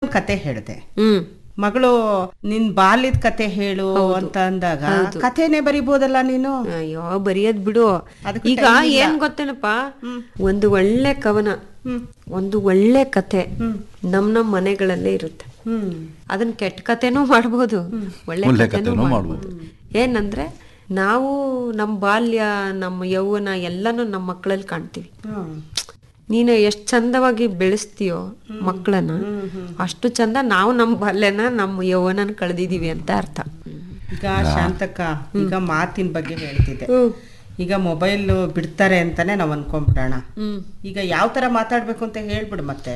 ಮಗಳೊಂದ್ ಕತೆ ಹೇಳ್ದೆ ಹ್ಮ್ ಮಗಳು ನಿನ್ ಬಾಲ್ಯದ ಕತೆ ಹೇಳು ಅಂತ ಅಂದಾಗ ಕಥೆನೇ ಬರಿಬೋದಲ್ಲ ನೀನು ಅಯ್ಯೋ ಬರೆಯೋದ್ ಬಿಡು ಅದಕ್ಕೂ ಈಗ time ಇಲ್ಲ. ಏನ್ ಗೊತ್ತೇನಪ್ಪ ಒಂದು ಒಳ್ಳೆ ಕವನ ಒಂದು ಒಳ್ಳೆ ಕತೆ ನಮ್ ನಮ್ ಮನೆಗಳಲ್ಲೇ ಇರುತ್ತೆ ಹ್ಮ್ ಅದನ್ನ ಕೆಟ್ಟ ಕತೆನೂ ಮಾಡ್ಬೋದು ಒಳ್ಳೆ ಒಳ್ಳೆ ಕತೆನೂ ಕಥೆನೂ ಮಾಡ್ಬೋದು ಏನಂದ್ರೆ ನಾವು ನಮ್ಮ ಬಾಲ್ಯ ನಮ್ಮ ಯೌವನ ಎಲ್ಲಾನು ನಮ್ಮ ಮಕ್ಕಳಲ್ಲಿ ಕಾಣ್ತೀವಿ ಹ್ಮ್. ನೀನು ಎಷ್ಟು ಚಂದವಾಗಿ ಬೆಳೆಸ್ತೀಯೋ ಮಕ್ಕಳನ್ನ ಅಷ್ಟು ಚಂದ ನಾವು ನಮ್ಮ ಬಾಲ್ಯನ ನಮ್ಮ ಯೌವನನ ಕಳೆದಿದೀವಿ ಅಂತ ಅರ್ಥ ಈಗ ಶಾಂತಕ್ಕ ಈಗ ಮಾತಿನ ಬಗ್ಗೆ ಹೇಳ್ತಿದ್ದೆ ಈಗ ಮೊಬೈಲ್ ಬಿಡ್ತಾರೆ ಅಂತಾನೆ ನಾವ್ ಅನ್ಕೊಂಡ್ಬಿಡೋಣ ಈಗ ಯಾವ ತರ ಮಾತಾಡ್ಬೇಕು ಅಂತ ಹೇಳ್ಬಿಡು ಮತ್ತೆ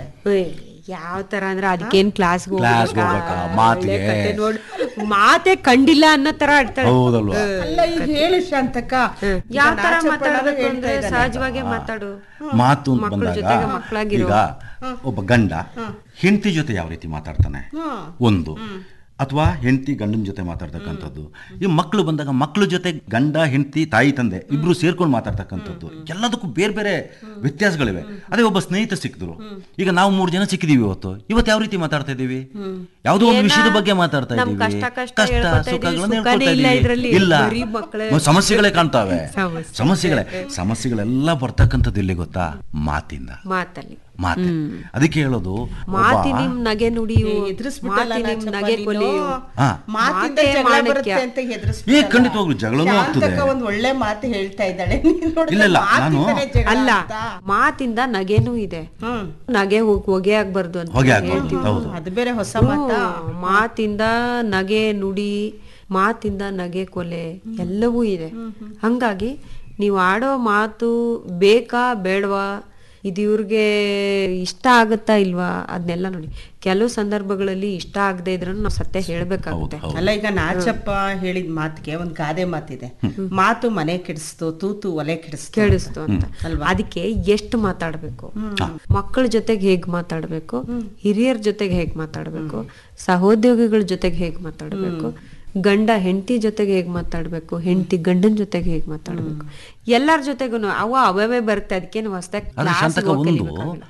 ಯಾವ ತರ ಅಂದ್ರೆ ಅದಕ್ಕೇನ್ ಕ್ಲಾಸ್ ಕ್ಲಾಸ್ಗೆ ಹೋಗ್ಬೇಕಾ? ಮಾತಿಗೆ? ನೋಡು ಮಾತೇ ಕಂಡಿಲ್ಲ ಅನ್ನೋ ತರ ಆಡ್ತಾಳೆ ಹೌದಲ್ವಾ ಅಲ್ಲ ಈಗ ಹೇಳು ಶಾಂತಕ್ಕ ಈಗ ಯಾವ ತರ ನಾಚಪ್ಪಣ್ಣ ಮಾತಾಡ್ಬೇಕು ಹೇಳ್ತಾ ಅಂದ್ರೆ ಇದ್ದಾನೆ. ಸಹಜವಾಗೇ ಮಾತಾಡು ಮಾತು ಅಂತ ಮಕ್ಳ ಬಂದಾಗ ಜೊತೆಗೆ ಮಕ್ಳಾಗಿರೋ. ಈಗ ಒಬ್ಬ ಗಂಡ ಹೆಂಡತಿ ಜೊತೆ ಯಾವ ರೀತಿ ಮಾತಾಡ್ತಾನೆ ಹ್ಮ್. ಒಂದು ಅಥವಾ ಹೆಂಡತಿ ಗಂಡನ ಜೊತೆ ಮಾತಾಡ್ತಕ್ಕಂಥದ್ದು ಈ ಮಕ್ಕಳು ಬಂದಾಗ ಮಕ್ಕಳ ಜೊತೆ ಗಂಡ ಹೆಂಡತಿ ತಾಯಿ ತಂದೆ ಇಬ್ರು ಸೇರ್ಕೊಂಡು ಮಾತಾಡ್ತಕ್ಕಂಥದ್ದು ಎಲ್ಲದಕ್ಕೂ ಬೇರೆ ಬೇರೆ ವ್ಯತ್ಯಾಸಗಳಿವೆ ಅದೇ ಒಬ್ಬ ಸ್ನೇಹಿತ ಸಿಕ್ಕಿದ್ರು ಈಗ ನಾವು ಮೂರು ಜನ ಸಿಕ್ಕಿದೀವಿ ಇವತ್ತು ಇವತ್ತು ಯಾವ ರೀತಿ ಮಾತಾಡ್ತಾ ಇದೀವಿ ಯಾವುದೋ ಒಂದು ವಿಷಯದ ಬಗ್ಗೆ ಮಾತಾಡ್ತಾ ನಮ್ ಇದೀವಿ ಕಷ್ಟ ಕಷ್ಟ ಕಷ್ಟ ಹೇಳ್ಕೊತಾ ಇದೀವಿ, ಸುಖಗಳನ್ನ ಸುಖನೇ ಹೇಳ್ಕೊತಾ ಇಲ್ಲ ಇದೀವಿ ಇದ್ರಲ್ಲಿ. ಇಲ್ಲ ಬರೀ ಮಕ್ಳೇ. ಸಮಸ್ಯೆಗಳೇ ಕಾಣ್ತಾವೆ ಸಮಸ್ಯೆ. ಸಮಸ್ಯೆಗಳೇ ಸಮಸ್ಯೆಗಳೆಲ್ಲ ಬರ್ತಕ್ಕಂಥದ್ದು ಎಲ್ಲಿ ಗೊತ್ತಾ ಮಾತಿಂದ ಮಾತಲ್ಲಿ ಮಾತೆ ಅದಕ್ಕೆ ಹೇಳೋದು ಮಾತಿ ಒಬ್ಬ- ನಿಮ್ ನಗೆ ನುಡಿಯು ಎದುರಿಸ್ಬಿಟ್ಟಲ್ಲ ಮಾತಿ ನಿಮ್ ನಾಚಪ್ಪ ನಗೆ ನೀನು. ಕೊಲೆಯು ಹಾ. ಮಾತಿಂದ ಮಾತೇ ಜಗಳ ಮಾಣಿಕ್ಯ. ಬರುತ್ತೆ ಅಂತ ಏ ಹೆದರ್ಸ್ಬಿಟ್ಟಲ್ಲ. ಖಂಡಿತವಾಗ್ಲು ಜಗಳನೂ ಆಗ್ತದೆ ಶಾಂತಕ್ಕ ಒಂದ್ ಒಳ್ಳೆ ಮಾತು ಹೇಳ್ತಾ ಇದ್ದಾಳೆ ನೀನ್ ನೋಡಿದ್ರೆ ಇಲ್ಲ, ಇಲ್ಲ, ನಾನು- ಮಾತಿಂದನೇ ಜಗಳ ಅಲ್ಲ ಅಂತ. ಮಾತಿಂದ ನಗೆನೂ ಇದೆ ಹ್ಮ್ ನಗೆ ಹೋಗ್ ಹೊಗೆ ಆಗ್ಬಾರ್ದು ಅಂತ ಹೊಗೆ ಆಗ್ಬಾರ್ದು, ಹೇಳ್ತೀವಿ. ಹೌದು. ಅದು ಬೇರೆ ಹೊಸ ಮಾತಾ ಹ್ಮ್. ಮಾತಿಂದ ನಗೆ ನುಡಿ ಮಾತಿಂದ ನಗೆ ಕೊಲೆ ಎಲ್ಲವೂ ಇದೆ ಹಂಗಾಗಿ ನೀವು ಆಡೋ ಮಾತು ಬೇಕಾ ಬೇಡವಾ ಇದು ಇವ್ರಿಗೆ ಇಷ್ಟ ಆಗುತ್ತಾ ಇಲ್ವಾ ಅದನ್ನೆಲ್ಲ ನೋಡಿ ಕೆಲವು ಸಂದರ್ಭಗಳಲ್ಲಿ ಇಷ್ಟ ಆಗದೆ ಇದ್ರೂ ನಾವು ಸತ್ಯ ಹೇಳ್ಬೇಕಾಗುತ್ತೆ ಹೌದು. ಅಲ್ಲ ಈಗ ನಾಚಪ್ಪ ಹೇಳಿದ ಮಾತಿಗೆ ಒಂದ್ ಗಾದೆ ಮಾತಿದೆ ಮಾತು ಮನೆ ಕೆಡಿಸ್ತು ತೂತು ಒಲೆ ಕೆಡಿಸ್ತು ಕೇಳಿಸ್ತು ಅಂತ ಅಲ್ವಾ? ಅದಕ್ಕೆ ಎಷ್ಟು ಮಾತಾಡ್ಬೇಕು ಮಕ್ಕಳ ಜೊತೆಗೆ ಹೇಗ್ ಮಾತಾಡ್ಬೇಕು ಹಿರಿಯರ ಜೊತೆಗೆ ಹೇಗ್ ಮಾತಾಡ್ಬೇಕು ಸಹೋದ್ಯೋಗಿಗಳ ಜೊತೆಗೆ ಹೇಗ್ ಮಾತಾಡ್ಬೇಕು ಗಂಡ ಹೆಂಡತಿ ಜೊತೆಗೆ ಹೇಗ್ ಮಾತಾಡ್ಬೇಕು ಹೆಂಡತಿ ಗಂಡನ ಜೊತೆಗೆ ಹೇಗ್ ಮಾತಾಡ್ಬೇಕು ಎಲ್ಲರ ಜೊತೆಗೂ ಅವ ಅವಯವೇ ಬರುತ್ತೆ ಅದಕ್ಕೇನು ಹೊಸದಾಗಿ ಅಲ್ಲ ಶಾಂತಕ ಒಂದು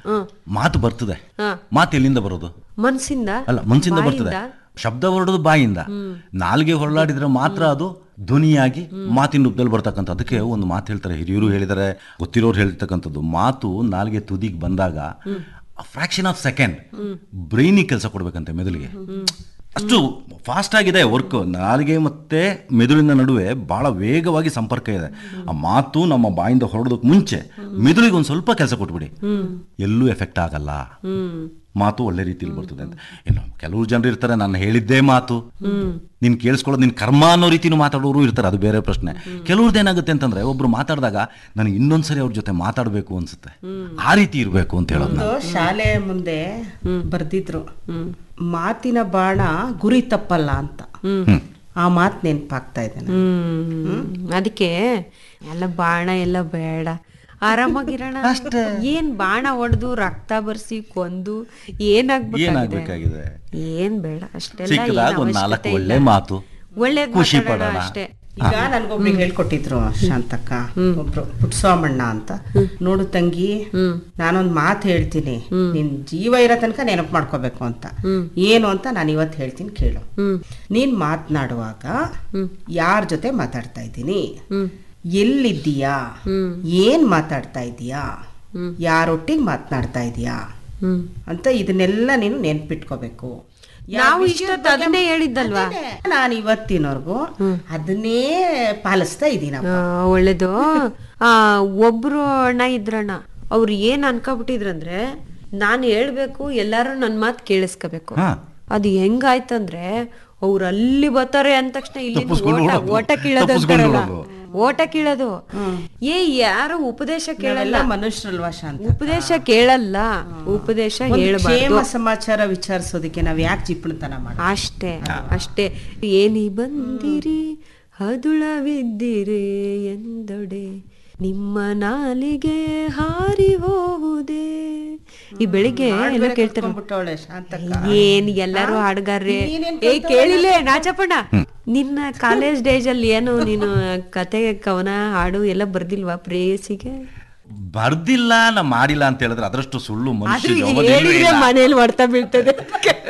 ಮಾತು ಬರ್ತದೆ ಮಾತು ಎಲ್ಲಿಂದ ಬರೋದು ಮನ್ಸಿಂದ ಅಲ್ಲ ಮನ್ಸಿಂದ ಬರ್ತದೆ ಬಾಯಿಂದ, ಶಬ್ದ ಹೊರಡೋದು ಬಾಯಿಂದ ನಾಲ್ಗೆ ಹೊರಳಾಡಿದ್ರೆ ಮಾತ್ರ ಅದು ಧ್ವನಿಯಾಗಿ ಮಾತಿನ ರೂಪದಲ್ಲಿ ಬರ್ತಕ್ಕಂಥ ಅದಕ್ಕೆ ಒಂದು ಮಾತು ಹೇಳ್ತಾರೆ ಹಿರಿಯರು ಹೇಳಿದ್ದಾರೆ ಗೊತ್ತಿರೋರು ಹೇಳ್ತಕ್ಕಂಥದ್ದು ಮಾತು ನಾಲ್ಗೆ ತುದಿಗೆ ಬಂದಾಗ ಫ್ರಾಕ್ಷನ್ ಆಫ್ ಸೆಕೆಂಡ್ ಬ್ರೈನಿಗೆ ಕೆಲಸ ಕೊಡ್ಬೇಕಂತೆ ಮೆದುಳಿಗೆ ಅಷ್ಟು ಫಾಸ್ಟ್ ಆಗಿದೆ ವರ್ಕ್ ನಾಲಿಗೆ ಮತ್ತೆ ಮೆದುಳಿನ ನಡುವೆ ಬಹಳ ವೇಗವಾಗಿ ಸಂಪರ್ಕ ಇದೆ ಆ ಮಾತು ನಮ್ಮ ಬಾಯಿಂದ ಹೊರಡೋದಕ್ಕೆ ಮುಂಚೆ ಮೆದುಳಿಗೆ ಒಂದು ಸ್ವಲ್ಪ ಕೆಲಸ ಕೊಟ್ಬಿಡಿ ಎಲ್ಲೂ ಎಫೆಕ್ಟ್ ಆಗಲ್ಲ ಮಾತು ಒಳ್ಳೆ ರೀತಿಯಲ್ಲಿ ಬರ್ತದೆ ಅಂತ ಇನ್ನು ಕೆಲವರು ಜನರು ಇರ್ತಾರೆ ನಾನು ಹೇಳಿದ್ದೇ ಮಾತು ನೀನ್ ಕೇಳಿಸ್ಕೊಳ್ಳೋದು ನಿನ್ ಕರ್ಮ ಅನ್ನೋ ರೀತಿನೂ ಮಾತಾಡೋರು ಇರ್ತಾರೆ ಅದು ಬೇರೆ ಪ್ರಶ್ನೆ ಕೆಲವ್ರದ್ದು ಏನಾಗುತ್ತೆ ಅಂತಂದ್ರೆ ಒಬ್ರು ಮಾತಾಡಿದಾಗ ನನಗೆ ಇನ್ನೊಂದ್ಸರಿ ಅವ್ರ ಜೊತೆ ಮಾತಾಡಬೇಕು ಅನ್ಸುತ್ತೆ ಆ ರೀತಿ ಇರಬೇಕು ಅಂತ ಹೇಳೋದು ನಾನು. ಒಂದು ಶಾಲೆ ಮುಂದೆ ಬರ್ದಿದ್ರು ಮಾತಿನ ಬಾಣ ಗುರಿ ತಪ್ಪಲ್ಲ ಅಂತ ಆ ಮಾತ್ ನೆನ್ಪಾಗ್ತಾ ಇದೆ ನಂಗೆ. ಹ್ಮ್ ಅದಕ್ಕೆ ಎಲ್ಲ ಬಾಣ ಎಲ್ಲ ಬೇಡ ಆರಾಮಾಗಿರೋಣ ಏನ್ ಬಾಣ ಹೊಡೆದು ರಕ್ತ ಬರ್ಸಿ ಕೊಂದು ಏನಾಗ್ಬೇಕಾಗಿದೆ ಏನಾಗ್ಬೇಕಾಗಿದೆ ಏನ್ ಬೇಡ ಅಷ್ಟೆಲ್ಲ ಸಿಕ್ಕದಾಗ ಏನ್ ಒಂದ್ ನಾಲ್ಕು ಅವಶ್ಯಕತೆ ಒಳ್ಳೆ ಇಲ್ಲ. ಮಾತು ಒಳ್ಳೇದ್ ಖುಷಿ ಮಾತಾಡೋಣ ಪಡೋಣ. ಅಷ್ಟೇ ಈಗ ನನ್ಗೊಬ್ರಿಗೆ ಹೇಳ್ಕೊಟ್ಟಿದ್ರು ಶಾಂತಕ್ಕ ಒಬ್ರು ಪುಟ್ಸ್ವಾಮಣ್ಣ ಅಂತ ನೋಡು ತಂಗಿ ನಾನೊಂದ್ ಮಾತು ಹೇಳ್ತೀನಿ ನಿನ್ ಜೀವ ಇರೋ ತನಕ ನೆನಪು ಮಾಡ್ಕೋಬೇಕು ಅಂತ ಏನು ಅಂತ ನಾನು ಇವತ್ತು ಹೇಳ್ತೀನಿ ಕೇಳು ನೀನ್ ಮಾತನಾಡುವಾಗ ಯಾರ ಜೊತೆ ಮಾತಾಡ್ತಾ ಇದ್ದೀನಿ ಎಲ್ಲಿದ್ದೀಯಾ ಏನ್ ಮಾತಾಡ್ತಾ ಇದೀಯಾ ಯಾರೊಟ್ಟಿಗೆ ಮಾತನಾಡ್ತಾ ಇದೀಯಾ ಹ್ಮ್ ಅಂತ ಇದನ್ನೆಲ್ಲ ನೀನು ನೆನ್ಪಿಟ್ಕೋಬೇಕು ನಾವು ಇಷ್ಟೊತ್ತು ಅದನ್ನೇ ಹೇಳಿದ್ದಲ್ವಾ ನಾನು ಇವತ್ತಿನವರೆಗೂ ಅದನ್ನೇ ಪಾಲಿಸ್ತಾ ಇದ್ದೀನಪ್ಪ ಆ, ಒಳ್ಳೇದು ಆ ಒಬ್ರು ಅಣ್ಣ ಇದ್ರಣ್ಣ ಅವ್ರು ಏನ್ ಅನ್ಕೊಬಿಟ್ಟಿದ್ರಂದ್ರೆ ನಾನ್ ಹೇಳ್ಬೇಕು ಎಲ್ಲಾರು ನನ್ ಮಾತ್ ಕೇಳಿಸ್ಕೋಬೇಕು ಹಾ. ಅದು ಹೆಂಗಾಯ್ತಂದ್ರೆ ಅವ್ರು ಅಲ್ಲಿ ಬರ್ತಾರೆ ಅಂದ ತಕ್ಷಣ ಇಲ್ಲಿ ತಪ್ಪಿಸ್ಕೊಂಡು ಓಟ ಓಡೋದು. ಓಟ ಕೀಳೋದು ತಪ್ಪಿಸ್ಕೊಂಡು ಅಂತಾರಲ್ಲ. ಓಡೋದು. ಓಟ ಕೀಳೋದು ಏ ಯಾರು ಉಪದೇಶ ಕೇಳಲ್ಲ ನಾವೆಲ್ಲ ಮನುಷ್ಯರಲ್ವಾ ಶಾಂತ ಉಪದೇಶ ಕೇಳಲ್ಲ ಉಪದೇಶ ಒಂದು ಹೇಳ್ಬಾರ್ದು ಕ್ಷೇಮ ಸಮಾಚಾರ ವಿಚಾರಿಸೋದಕ್ಕೆ ನಾವ್ ಯಾಕೆ ಜಿಪ್ಪಣತನ ಮಾಡ ಅಷ್ಟೇ ಅಷ್ಟೇ ಏನಿ ಬಂದಿರಿ ಹದುಳವಿದ್ದಿರಿ ಎಂದೊಡೆ ನಿಮ್ಮ ನಾಲಿಗೆ ಹಾರಿ ಹೋವುದೇ ಈ ಬೆಳಿಗ್ಗೆ ಎಲ್ಲ ಕೇಳ್ತಾರ ಬಿಟ್ಟವಳೆ ಶಾಂತಕ್ಕ ಏನ್ ಎಲ್ಲರೂ ಹಾಡ್ಗಾರ್ರೆ ನೀನೇನ್ ಏ ಕೇಳಿಲ್ಲ ನಾಚಪ್ಪಣ್ಣ ನಿನ್ನ ಕಾಲೇಜ್ ಡೇಸ್ ಅಲ್ಲಿ ಏನು ನೀನು ಕತೆ ಕವನ ಹಾಡು ಎಲ್ಲ ಬರ್ದಿಲ್ವಾ ಪ್ರೇಯಸಿಗೆ ಬರ್ದಿಲ್ಲ ನಾ ಮಾಡಿಲ್ಲ ಅಂತ ಹೇಳಿದ್ರೆ ಅದರಷ್ಟು ಸುಳ್ಳು ಮನುಷ್ಯ ಆದ್ರೂ ಜಗತ್ತಿನಲ್ಲೇ ಹೇಳಿದ್ರೆ ಇಲ್ಲ. ಮನೇಲಿ ಹೊಡ್ತಾ ಬೀಳ್ತದೆ